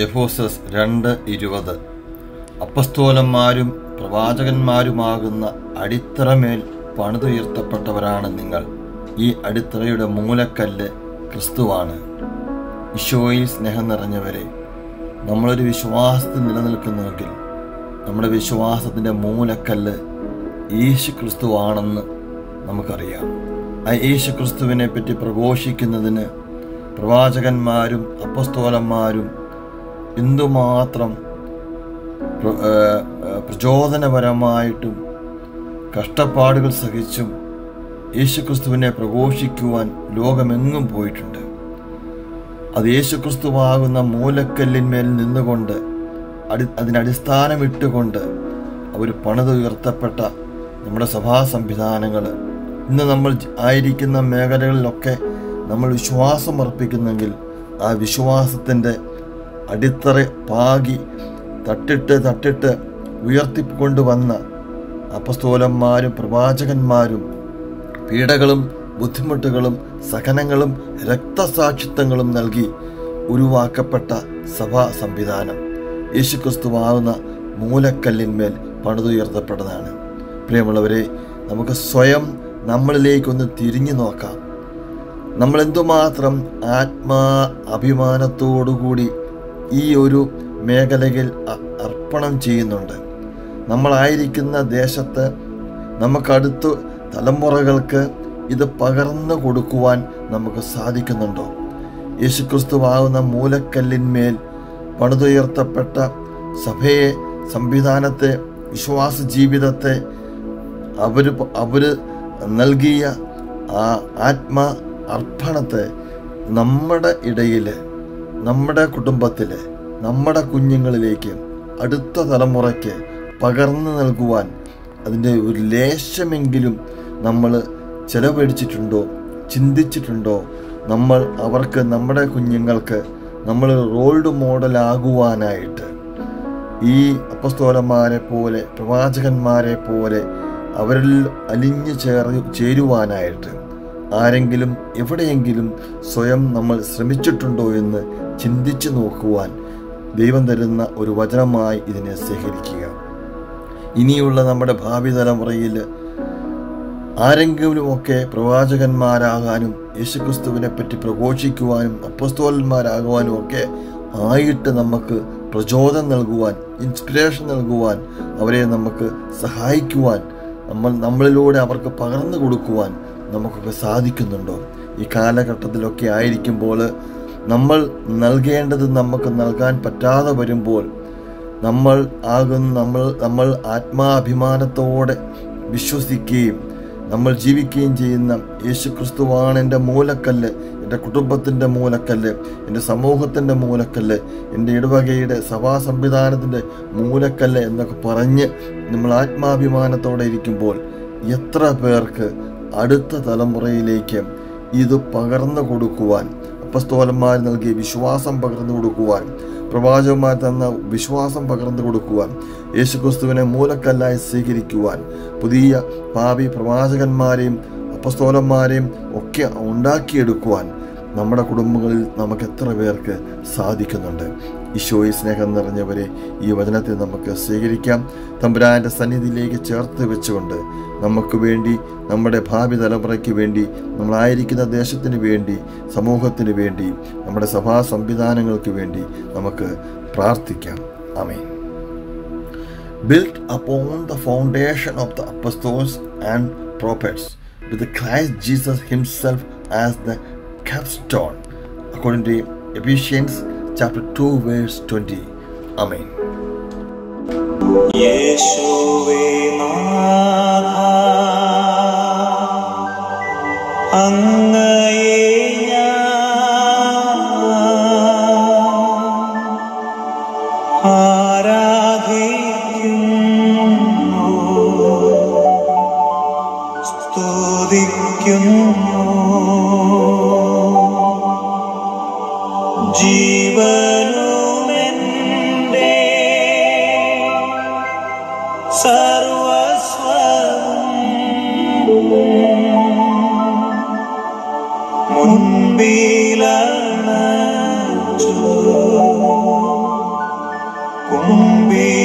എഫോസസ് രണ്ട് ഇരുപത് അപ്പസ്തോലന്മാരും പ്രവാചകന്മാരുമാകുന്ന അടിത്തറമേൽ പണിതുയർത്തപ്പെട്ടവരാണ് നിങ്ങൾ ഈ അടിത്തറയുടെ മൂലക്കല്ല് ക്രിസ്തുവാണ് ഈശോയിൽ സ്നേഹം നിറഞ്ഞവരെ നമ്മളൊരു വിശ്വാസത്തിൽ നിലനിൽക്കുന്നുവെങ്കിൽ നമ്മുടെ വിശ്വാസത്തിൻ്റെ മൂലക്കല്ല് യേശു ക്രിസ്തുവാണെന്ന് നമുക്കറിയാം ആ യേശു ക്രിസ്തുവിനെ പറ്റി പ്രഘോഷിക്കുന്നതിന് പ്രവാചകന്മാരും അപ്പസ്തോലന്മാരും എന്തുമാത്രം പ്ര- ഏർ, ഏർ, പ്രചോദനപരമായിട്ടും കഷ്ടപ്പാടുകൾ സഹിച്ചും യേശുക്രിസ്തുവിനെ പ്രഘോഷിക്കുവാൻ ലോകമെങ്ങും പോയിട്ടുണ്ട് അത് യേശുക്രിസ്തുവാകുന്ന മൂലക്കല്ലിന്മേൽ നിന്നുകൊണ്ട് അടി അതിനടിസ്ഥാനമിട്ടുകൊണ്ട് അവർ പണിതുയർത്തപ്പെട്ട നമ്മുടെ സഭാ സംവിധാനങ്ങൾ ഇന്ന് നമ്മൾ ജ- ആയിരിക്കുന്ന മേഖലകളിലൊക്കെ നമ്മൾ വിശ്വാസം അർപ്പിക്കുന്നെങ്കിൽ ആ വിശ്വാസത്തിൻ്റെ അടിത്തറ പാകി തട്ടിട്ട് തട്ടിട്ട് ഉയർത്തിക്കൊണ്ടുവന്ന അപ്പസ്തോലന്മാരും പ്രവാചകന്മാരും പീഡകളും ബുദ്ധിമുട്ടുകളും സഹനങ്ങളും രക്തസാക്ഷിത്വങ്ങളും നൽകി ഉരുവാക്കപ്പെട്ട സഭാ സംവിധാനം യേശുക്രിസ്തുവാകുന്ന മൂലക്കല്ലിന്മേൽ പണിതുയർത്തപ്പെട്ടതാണ് പ്രിയമുള്ളവരെ നമുക്ക് സ്വയം നമ്മളിലേക്കൊന്ന് തിരിഞ്ഞു നോക്കാം നമ്മൾ എന്തുമാത്രം ആത്മാ അഭിമാനത്തോടുകൂടി ഈ ഒരു മേഖലയിൽ അ- അർപ്പണം ചെയ്യുന്നുണ്ട് നമ്മളായിരിക്കുന്ന ദേശത്ത് നമുക്കടുത്ത് തലമുറകൾക്ക് ഇത് പകർന്നു കൊടുക്കുവാൻ നമുക്ക് സാധിക്കുന്നുണ്ടോ യേശുക്രിസ്തുവാകുന്ന മൂലക്കല്ലിന്മേൽ പണിതുയർത്തപ്പെട്ട സഭയെ സംവിധാനത്തെ വിശ്വാസ ജീവിതത്തെ അവർ അവർ നൽകിയ ആ ആത്മ അർപ്പണത്തെ നമ്മുടെ ഇടയിൽ നമ്മുടെ കുടുംബത്തിൽ നമ്മുടെ കുഞ്ഞുങ്ങളിലേക്ക് അടുത്ത തലമുറയ്ക്ക് പകർന്നു നൽകുവാൻ അതിൻ്റെ ഒരു ലേശമെങ്കിലും നമ്മൾ ചെലവഴിച്ചിട്ടുണ്ടോ ചിന്തിച്ചിട്ടുണ്ടോ നമ്മൾ അവർക്ക് നമ്മുടെ കുഞ്ഞുങ്ങൾക്ക് നമ്മൾ റോൾഡ് മോഡലാകുവാനായിട്ട് ഈ അപ്പസ്തോലന്മാരെ പോലെ പ്രവാചകന്മാരെ പോലെ അവരിൽ അലിഞ്ഞു ചേർ ചേരുവാനായിട്ട് ആരെങ്കിലും എവിടെയെങ്കിലും സ്വയം നമ്മൾ ശ്രമിച്ചിട്ടുണ്ടോ എന്ന് ചിന്തിച്ചു നോക്കുവാൻ ദൈവം തരുന്ന ഒരു വചനമായി ഇതിനെ സ്വീകരിക്കുക ഇനിയുള്ള നമ്മുടെ ഭാവി തലമുറയിൽ ആരെങ്കിലുമൊക്കെ പ്രവാചകന്മാരാകാനും യേശുക്രിസ്തുവിനെ പറ്റി പ്രഘോഷിക്കുവാനും അപ്പസ്തോലന്മാരാകുവാനും ഒക്കെ ആയിട്ട് നമുക്ക് പ്രചോദനം നൽകുവാൻ ഇൻസ്പിറേഷൻ നൽകുവാൻ അവരെ നമുക്ക് സഹായിക്കുവാൻ നമ്മൾ നമ്മളിലൂടെ അവർക്ക് പകർന്നു കൊടുക്കുവാൻ നമുക്കൊക്കെ സാധിക്കുന്നുണ്ടോ ഈ കാലഘട്ടത്തിലൊക്കെ ആയിരിക്കുമ്പോൾ നമ്മൾ നൽകേണ്ടത് നമുക്ക് നൽകാൻ പറ്റാതെ വരുമ്പോൾ നമ്മൾ ആകുന്ന നമ്മൾ നമ്മൾ ആത്മാഭിമാനത്തോടെ വിശ്വസിക്കുകയും നമ്മൾ ജീവിക്കുകയും ചെയ്യുന്ന യേശു ക്രിസ്തുവാണ് എൻ്റെ മൂലക്കല്ല് എൻ്റെ കുടുംബത്തിൻ്റെ മൂലക്കല്ല് എൻ്റെ സമൂഹത്തിൻ്റെ മൂലക്കല്ല് എൻ്റെ ഇടവകയുടെ സഭാ സംവിധാനത്തിൻ്റെ മൂലക്കല്ല് എന്നൊക്കെ പറഞ്ഞ് നമ്മൾ ആത്മാഭിമാനത്തോടെ ഇരിക്കുമ്പോൾ എത്ര പേർക്ക് അടുത്ത തലമുറയിലേക്ക് ഇത് പകർന്നു കൊടുക്കുവാൻ അപ്പസ്തോലന്മാർ നൽകിയ വിശ്വാസം പകർന്നു കൊടുക്കുവാൻ പ്രവാചകന്മാർ തന്ന വിശ്വാസം പകർന്നു കൊടുക്കുവാൻ യേശുക്രിസ്തുവിനെ മൂലക്കല്ലായി സ്വീകരിക്കുവാൻ പുതിയ ഭാവി പ്രവാചകന്മാരെയും അപ്പസ്തോലന്മാരെയും ഒക്കെ ഉണ്ടാക്കിയെടുക്കുവാൻ നമ്മുടെ കുടുംബങ്ങളിൽ നമുക്ക് എത്ര പേർക്ക് സാധിക്കുന്നുണ്ട് ഈശോയെ സ്നേഹം നിറഞ്ഞവരെ ഈ വചനത്തെ നമുക്ക് സ്വീകരിക്കാം തമ്പുരാൻ്റെ സന്നിധിയിലേക്ക് ചേർത്ത് വെച്ചുകൊണ്ട് നമുക്ക് വേണ്ടി നമ്മുടെ ഭാവി തലമുറയ്ക്ക് വേണ്ടി നമ്മളായിരിക്കുന്ന ദേശത്തിന് വേണ്ടി സമൂഹത്തിന് വേണ്ടി നമ്മുടെ സഭാ സംവിധാനങ്ങൾക്ക് വേണ്ടി നമുക്ക് പ്രാർത്ഥിക്കാം അമേൻ built upon the foundation of the apostles and prophets, with Christ Jesus Himself as the capstone, according to Ephesians chapter 2, verse 20. Amen. യേശുവേ നാഥ അങ്ങയെ ഞാൻ ആരാധിക്കുന്നു സ്തുതിക്കുന്നു ജീവനുമെൻ്റെ സർവസ്വം മുൻപിലണച്ചു മുമ്പിൽ